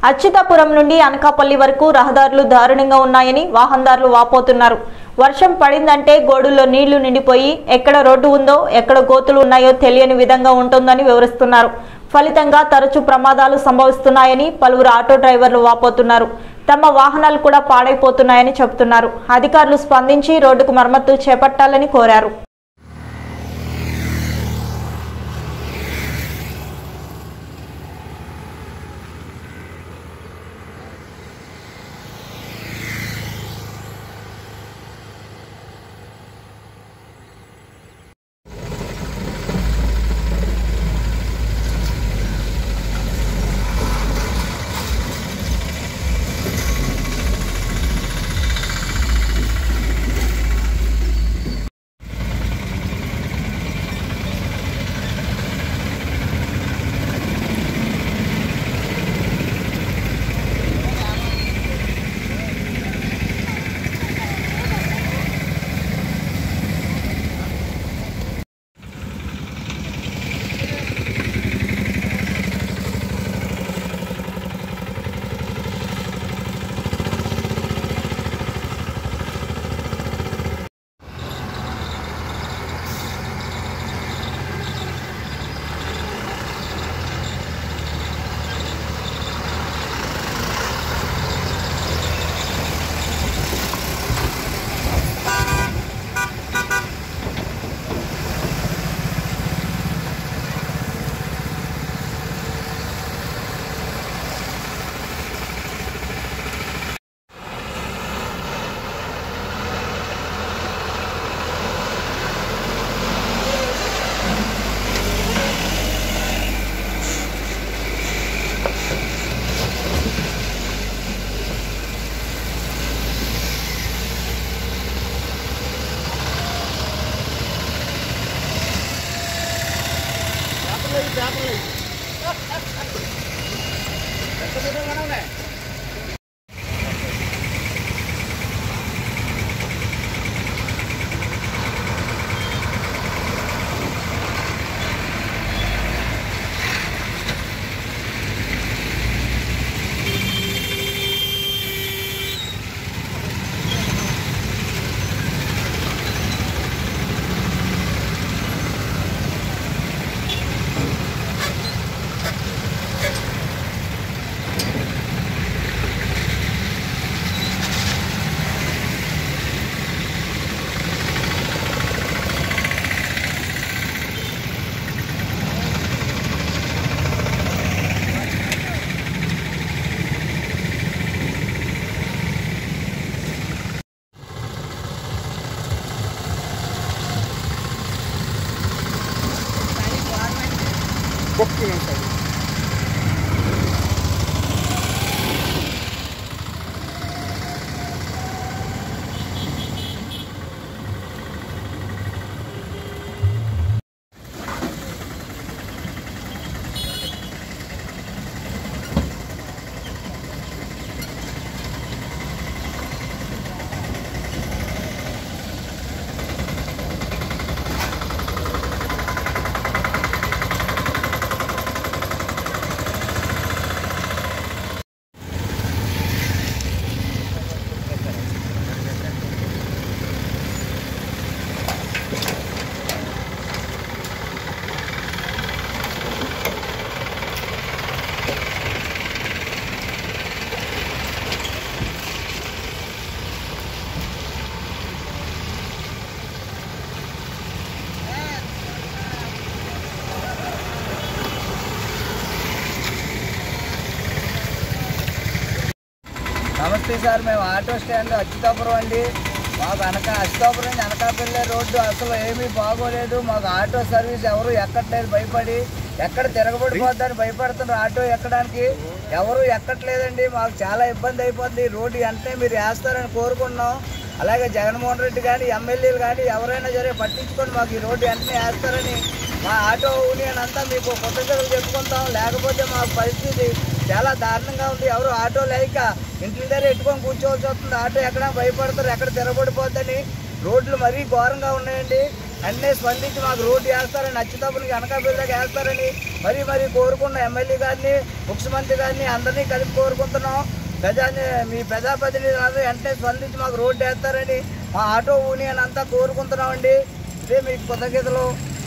అచ్యుతాపురం నుండి అనకాపల్లి వరకు రహదారులు దారుణంగా ఉన్నాయని వాహనదారులు వాపోతున్నారు వర్షం పడిందంటే గోడుల్లో నీళ్లు నిండిపోయి ఎక్కడ రోడ్డు ఉందో ఎక్కడ గోతులు ఉన్నాయో తెలియని విధంగా ఉంటుందని వివరిస్తున్నారు ఫలితంగా తరచూ ప్రమాదాలు సంభవిస్తున్నాయని పలువురు ఆటో డ్రైవర్లు వాపోతున్నారు తమ వాహనాలు కూడా పాడైపోతున్నాయని చెబుతున్నారు అధికారులు స్పందించి రోడ్డుకు మరమ్మతు చేపట్టాలని కోరారు నమస్తే సార్ మేము ఆటో స్టాండ్ అచ్యుతాపురం అండి మాకు అనక అచ్యుతాపురం నుంచి అనకాపల్లి రోడ్డు అసలు ఏమీ బాగోలేదు మాకు ఆటో సర్వీస్ ఎవరు ఎక్కట్లేదు భయపడి ఎక్కడ తిరగబడిపోద్దని భయపడుతున్నారు ఆటో ఎక్కడానికి ఎవరు ఎక్కట్లేదండి మాకు చాలా ఇబ్బంది అయిపోద్ది రోడ్డు వెంటనే మీరు వేస్తారని కోరుకున్నాం అలాగే జగన్మోహన్ రెడ్డి కానీ ఎమ్మెల్యేలు కానీ ఎవరైనా సరే పట్టించుకొని మాకు ఈ రోడ్డు వెంటనే వేస్తారని మా ఆటో యూనియన్ అంతా మీకు కృతజ్ఞతలు చెప్పుకుంటాం లేకపోతే మా పరిస్థితి చాలా దారుణంగా ఉంది ఎవరు ఆటో లేక ఇంటి దగ్గర ఎట్టుకొని కూర్చోవలసి వస్తుంది ఆటో ఎక్కడ భయపడతారు ఎక్కడ తిరగబడిపోద్దని రోడ్లు మరీ ఘోరంగా ఉన్నాయండి అన్నీ స్పందించి మాకు రోడ్డు వేస్తారని నచ్చితప్పులకి అనకాపల్లికి వేస్తారని మరీ మరీ కోరుకున్న ఎమ్మెల్యే గారిని ముఖ్యమంత్రి గారిని అందరినీ కలిపి కోరుకుంటున్నాం ప్రజాని మీ ప్రజాప్రతినిధులు అందరూ వెంటనే స్పందించి మాకు రోడ్డు వేస్తారని మా ఆటో యూనియన్ అంతా కోరుకుంటున్నామండి ఇదే మీకు కృతజ్ఞతలు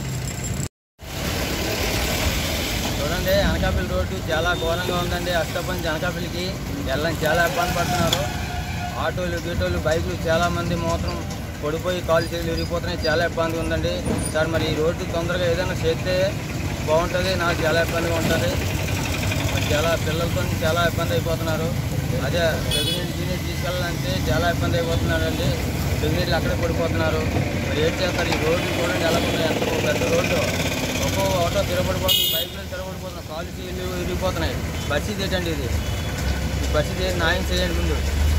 చూడండి అనకాపల్లి రోడ్డు చాలా ఘోరంగా ఉందండి అష్టపతి నుంచి అనకాపల్లికి వెళ్ళని చాలా ఇబ్బంది పడుతున్నారు ఆటోలు గీటోలు బైకులు చాలా మంది మాత్రం పడిపోయి కాలు చేతులు విరిగిపోతున్నాయి చాలా ఇబ్బంది ఉందండి సార్ మరి ఈ రోడ్డు తొందరగా ఏదైనా చేస్తే బాగుంటుంది నాకు చాలా ఇబ్బందిగా ఉంటుంది మరి చాలా పిల్లలతో చాలా ఇబ్బంది అయిపోతున్నారు అదే ప్రెగ్నెంట్ జీనిట్ తీసుకెళ్ళాలంటే చాలా ఇబ్బంది అయిపోతున్నారండి ప్రెగ్నెంట్లు అక్కడే పడిపోతున్నారు మరి ఏం చేస్తారు ఈ రోడ్డు చూడండి ఎలా ఉన్నాయి ఎంత పెద్ద రోడ్డు ఒక్కో ఆటో తిరగబడిపోతుంది బైకులు తిరగబడిపోతున్నాయి కాలు చేతులు విరిగిపోతున్నాయి బస్సు ఏంటండి ఇది ఈ బస్సు న్యాయం చేయండి ముందు